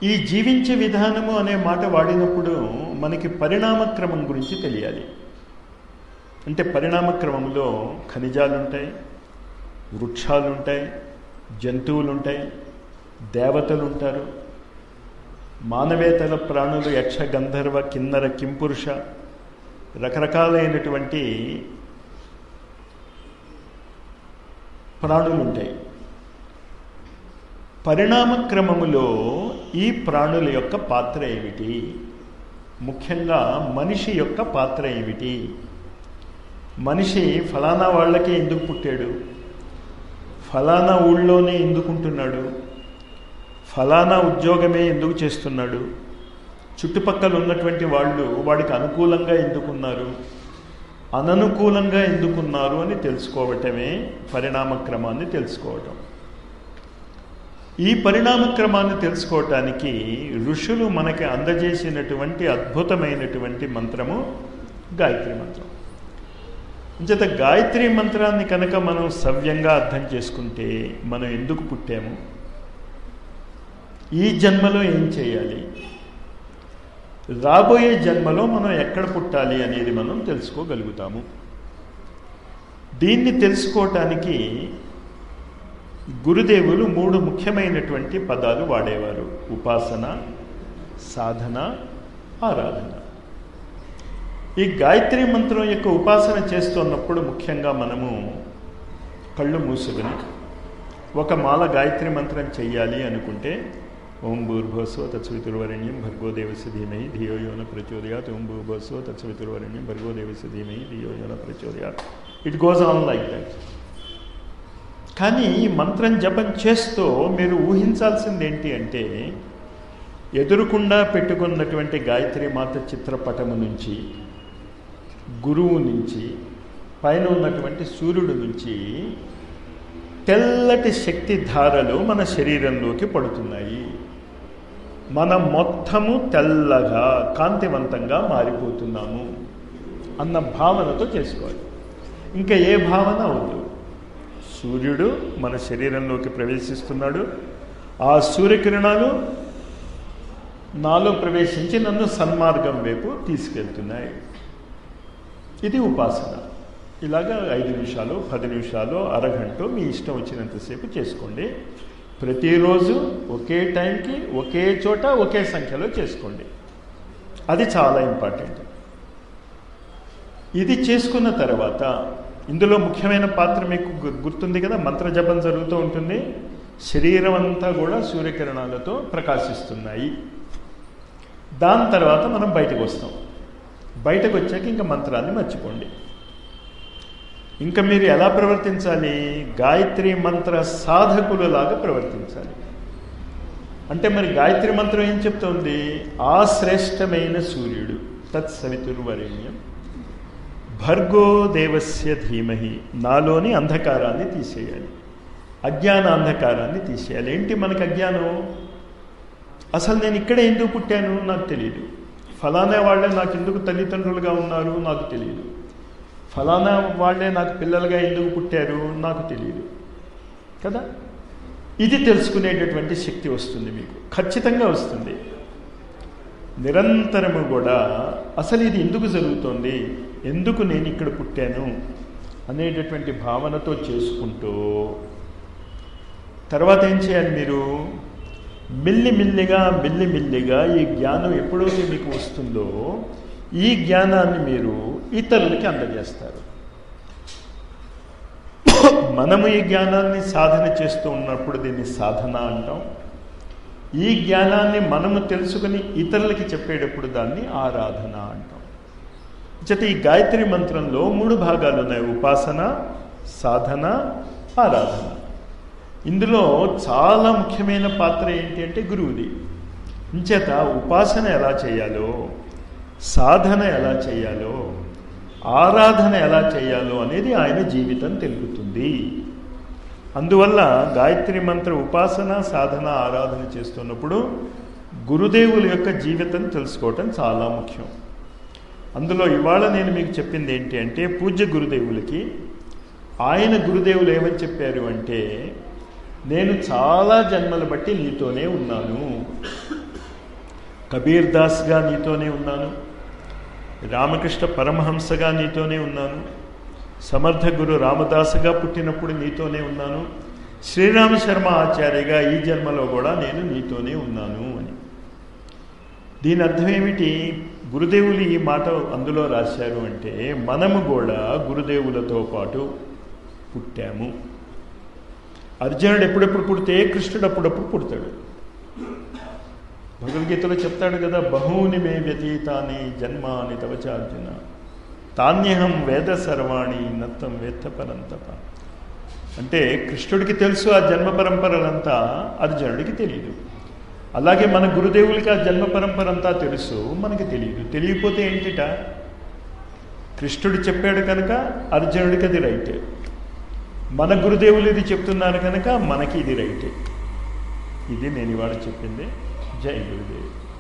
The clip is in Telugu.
ఈ జీవించే విధానము అనే మాట వాడినప్పుడు మనకి పరిణామక్రమం గురించి తెలియాలి అంటే పరిణామక్రమంలో ఖనిజాలు ఉంటాయి వృక్షాలు ఉంటాయి జంతువులు ఉంటాయి దేవతలు ఉంటారు మానవేతర ప్రాణులు యక్ష గంధర్వ కిన్నర కింపురుష రకరకాలైనటువంటి ప్రాణులు ఉంటాయి పరిణామక్రమములో ఈ ప్రాణుల యొక్క పాత్ర ఏమిటి ముఖ్యంగా మనిషి యొక్క పాత్ర ఏమిటి మనిషి ఫలానా వాళ్ళకే ఎందుకు పుట్టాడు ఫలానా ఊళ్ళోనే ఎందుకుంటున్నాడు ఫలానా ఉద్యోగమే ఎందుకు చేస్తున్నాడు చుట్టుపక్కల ఉన్నటువంటి వాళ్ళు వాడికి అనుకూలంగా ఎందుకున్నారు అననుకూలంగా ఎందుకున్నారు అని తెలుసుకోవటమే పరిణామక్రమాన్ని తెలుసుకోవటం ఈ పరిణామక్రమాన్ని తెలుసుకోవటానికి ఋషులు మనకి అందజేసినటువంటి అద్భుతమైనటువంటి మంత్రము గాయత్రి మంత్రం అంచేత గాయత్రి మంత్రాన్ని కనుక మనం సవ్యంగా అర్థం చేసుకుంటే మనం ఎందుకు పుట్టాము ఈ జన్మలో ఏం చేయాలి రాబోయే జన్మలో మనం ఎక్కడ పుట్టాలి అనేది మనం తెలుసుకోగలుగుతాము దీన్ని తెలుసుకోవటానికి గురుదేవులు మూడు ముఖ్యమైనటువంటి పదాలు వాడేవారు ఉపాసన సాధన ఆరాధన ఈ గాయత్రి మంత్రం యొక్క ఉపాసన చేస్తున్నప్పుడు ముఖ్యంగా మనము కళ్ళు మూసుకుని ఒక మాల గాయత్రి మంత్రం చెయ్యాలి అనుకుంటే ఓం భూర్భస్వ తత్సవితుర్వరణ్యం భర్గోదేవస్య ధీమహి ధియో యోన ప్రచోదయాత్ ఓం భూర్భస్వ తత్సవితుర్వరణ్యం భర్గోదేవస్య ధీమహి ధియో యోన ప్రచోదయాత్ it goes on like that కానీ ఈ మంత్రం జపం చేస్తూ మీరు ఊహించాల్సింది ఏంటి అంటే ఎదురుకుండా పెట్టుకున్నటువంటి గాయత్రి మాత చిత్రపటము నుంచి గురువు నుంచి పైన ఉన్నటువంటి సూర్యుడు నుంచి తెల్లటి శక్తి ధారలు మన శరీరంలోకి పడుతున్నాయి మనం మొత్తము తెల్లగా కాంతివంతంగా మారిపోతున్నాము అన్న భావనతో చేసుకోవాలి ఇంకా ఏ భావన అవద్దు సూర్యుడు మన శరీరంలోకి ప్రవేశిస్తున్నాడు ఆ సూర్యకిరణాలు నాలో ప్రవేశించి నన్ను సన్మార్గం వైపు తీసుకెళ్తున్నాయి ఇది ఉపాసన ఇలాగా ఐదు నిమిషాలు పది నిమిషాలు అరగంట మీ ఇష్టం వచ్చినంతసేపు చేసుకోండి ప్రతిరోజు ఒకే టైంకి ఒకే చోట ఒకే సంఖ్యలో చేసుకోండి అది చాలా ఇంపార్టెంట్ ఇది చేసుకున్న తర్వాత ఇందులో ముఖ్యమైన పాత్ర మీకు గు- గుర్తుంది కదా మంత్రజపం జరుగుతూ ఉంటుంది శరీరం అంతా కూడా సూర్యకిరణాలతో ప్రకాశిస్తున్నాయి దాని తర్వాత మనం బయటకు వస్తాం బయటకు వచ్చాక ఇంకా మంత్రాన్ని మర్చిపోండి ఇంకా మీరు ఎలా ప్రవర్తించాలి గాయత్రి మంత్ర సాధకులలాగా ప్రవర్తించాలి అంటే మరి గాయత్రి మంత్రం ఏం చెప్తోంది ఆ శ్రేష్టమైన సూర్యుడు తత్సవితుర్వరేణ్యం భర్గో దేవస్య ధీమహి నాలోని అంధకారాన్ని తీసేయాలి అజ్ఞాన అంధకారాన్ని తీసేయాలి ఏంటి మనకు అజ్ఞానం అసలు నేను ఇక్కడే ఎందుకు పుట్టాను నాకు తెలియదు ఫలానా వాళ్ళే నాకు ఎందుకు తల్లిదండ్రులుగా ఉన్నారు నాకు తెలియదు ఫలానా వాళ్ళే నాకు పిల్లలుగా ఎందుకు పుట్టారు నాకు తెలియదు కదా ఇది తెలుసుకునేటటువంటి శక్తి వస్తుంది మీకు ఖచ్చితంగా వస్తుంది నిరంతరము కూడా అసలు ఇది ఎందుకు జరుగుతోంది ఎందుకు నేను ఇక్కడ పుట్టాను అనేటటువంటి భావనతో చేసుకుంటూ తర్వాత ఏం చేయాలి మీరు మిల్లిమిల్లిగా మిల్లిమిల్లిగా ఈ జ్ఞానం ఎప్పుడైతే మీకు వస్తుందో ఈ జ్ఞానాన్ని మీరు ఇతరులకి అందజేస్తారు మనము ఈ జ్ఞానాన్ని సాధన చేస్తూ ఉన్నప్పుడు దీన్ని సాధన అంటాం ఈ జ్ఞానాన్ని మనము తెలుసుకుని ఇతరులకి చెప్పేటప్పుడు దాన్ని ఆరాధన అంటాం చేత ఈ గాయత్రి మంత్రంలో మూడు భాగాలు ఉన్నాయి ఉపాసన సాధన ఆరాధన ఇందులో చాలా ముఖ్యమైన పాత్ర ఏంటి అంటే గురువుది ఇంచేత ఉపాసన ఎలా చేయాలో సాధన ఎలా చేయాలో ఆరాధన ఎలా చేయాలో అనేది ఆయన జీవితం తెలుపుతుంది అందువల్ల గాయత్రి మంత్ర ఉపాసన సాధన ఆరాధన చేస్తున్నప్పుడు గురుదేవుల యొక్క జీవితం తెలుసుకోవటం చాలా ముఖ్యం అందులో ఇవాళ నేను మీకు చెప్పింది ఏంటి అంటే పూజ్య గురుదేవులకి ఆయన గురుదేవులు ఏమని చెప్పారు అంటే నేను చాలా జన్మలు బట్టి నీతోనే ఉన్నాను కబీర్ దాస్గా నీతోనే ఉన్నాను రామకృష్ణ పరమహంసగా నీతోనే ఉన్నాను సమర్థ గురు రామదాసుగా పుట్టినప్పుడు నీతోనే ఉన్నాను శ్రీరామ శర్మ ఆచార్యగా ఈ జన్మలో కూడా నేను నీతోనే ఉన్నాను అని దీని అర్థం ఏమిటి గురుదేవులు ఈ మాట అందులో రాశారు అంటే మనము కూడా గురుదేవులతో పాటు పుట్టాము అర్జునుడు ఎప్పుడెప్పుడు పుడితే కృష్ణుడు అప్పుడప్పుడు పుడతాడు భగవద్గీతలో చెప్తాడు కదా బహూని మే వ్యతీతాని జన్మాని తవచార్జున తాన్యహం వేద సర్వాణి నత్తం వేత్త పరంతప అంటే కృష్ణుడికి తెలుసు ఆ జన్మ పరంపరలంతా అర్జునుడికి తెలియదు అలాగే మన గురుదేవులకి ఆ జన్మ పరంపర అంతా తెలుసు మనకి తెలియదు తెలియకపోతే ఏంటిట కృష్ణుడు చెప్పాడు కనుక అర్జునుడికి అది రైటే మన గురుదేవులు ఇది చెప్తున్నారు కనుక మనకి ఇది రైటే ఇది నేను ఇవాళ చెప్పింది జై గురుదేవ్